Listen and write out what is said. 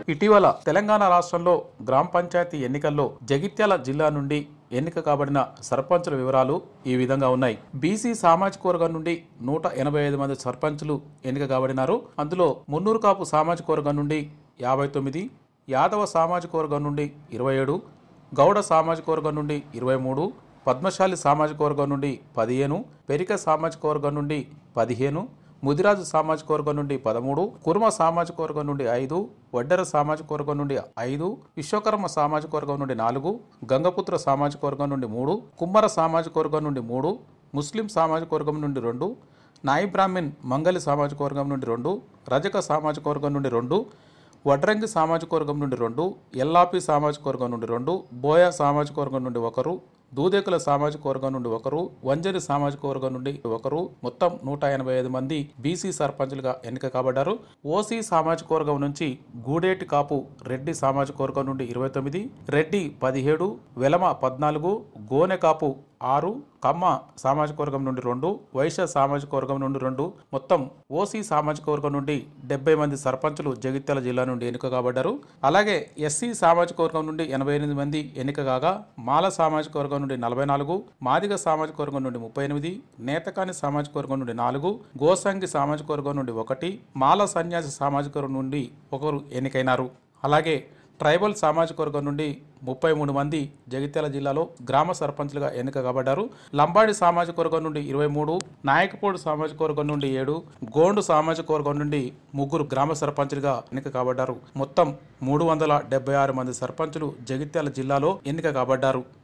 ఇటీవల తెలంగాణ రాష్ట్రంలో గ్రామ పంచాయతీ ఎన్నికల్లో జగిత్యాల జిల్లా నుండి ఎన్నిక కాబడిన సర్పంచుల వివరాలు ఈ విధంగా ఉన్నాయి బీసీ సామాజిక వర్గం నుండి నూట ఎనభై ఐదు మంది సర్పంచులు ఎన్నిక కాబడినారు అందులో మున్నూరు కాపు సామాజిక వర్గం నుండి యాభై తొమ్మిది యాదవ సామాజిక వర్గం నుండి ఇరవై ఏడు గౌడ సామాజిక వర్గం నుండి ఇరవై మూడు పద్మశాలి సామాజిక వర్గం నుండి పదిహేను పెరిక సామాజిక వర్గం నుండి పదిహేను ముదిరాజు సామాజిక వర్గం నుండి పదమూడు కుర్మ సామాజిక వర్గం నుండి ఐదు వడ్డెర సామాజిక వర్గం నుండి ఐదు విశ్వకర్మ సామాజిక వర్గం నుండి నాలుగు గంగపుత్ర సామాజిక వర్గం నుండి మూడు కుమ్మర సామాజిక వర్గం నుండి మూడు ముస్లిం సామాజిక వర్గం నుండి రెండు నాయి బ్రాహ్మిన్ మంగలి సామాజిక వర్గం నుండి రెండు రజక సామాజిక వర్గం నుండి రెండు వడ్రంగి సామాజిక వర్గం నుండి రెండు ఎల్లాపి సామాజిక వర్గం నుండి రెండు బోయ సామాజిక వర్గం నుండి ఒకరు దూదేకుల సామాజిక వర్గం నుండి ఒకరు వంజరి సామాజిక వర్గం నుండి ఒకరు మొత్తం నూట ఎనభై ఐదు మంది బీసీ సర్పంచులుగా ఎన్నిక కాబడ్డారు ఓసీ సామాజిక వర్గం నుంచి గూడేటి కాపు రెడ్డి సామాజిక వర్గం నుండి ఇరవై తొమ్మిది రెడ్డి పదిహేడు వెలమ పద్నాలుగు గోనె కాపు ఆరు కమ్మ సామాజిక వర్గం నుండి రెండు వైశ్య సామాజిక వర్గం నుండి రెండు మొత్తం ఓసీ సామాజిక వర్గం నుండి డెబ్బై మంది సర్పంచులు జగిత్యాల జిల్లా నుండి ఎన్నిక కాబడ్డారు అలాగే ఎస్సీ సామాజిక వర్గం నుండి ఎనభై ఎనిమిది మంది ఎన్నిక కాగా మాల సామాజిక వర్గం నుండి నలభై నాలుగు మాదిగ సామాజిక వర్గం నుండి ముప్పై ఎనిమిది నేతకాని సామాజిక వర్గం నుండి నాలుగు గోసంగి సామాజిక వర్గం నుండి ఒకటి మాల సన్యాసి సామాజిక వర్గం నుండి ఒకరు ఎన్నికైనారు అలాగే ట్రైబల్ సామాజిక వర్గం నుండి ముప్పై మూడు మంది జగిత్యాల జిల్లాలో గ్రామ సర్పంచ్లుగా ఎన్నిక కాబడ్డారు లంబాడి సామాజిక వర్గం నుండి ఇరవై మూడు నాయకపూడి సామాజిక వర్గం నుండి ఏడు గోండు సామాజిక వర్గం నుండి ముగ్గురు గ్రామ సర్పంచులుగా ఎన్నిక కాబడ్డారు మొత్తం మూడు వందల డెబ్బై ఆరు మంది సర్పంచులు జగిత్యాల జిల్లాలో ఎన్నిక కాబడ్డారు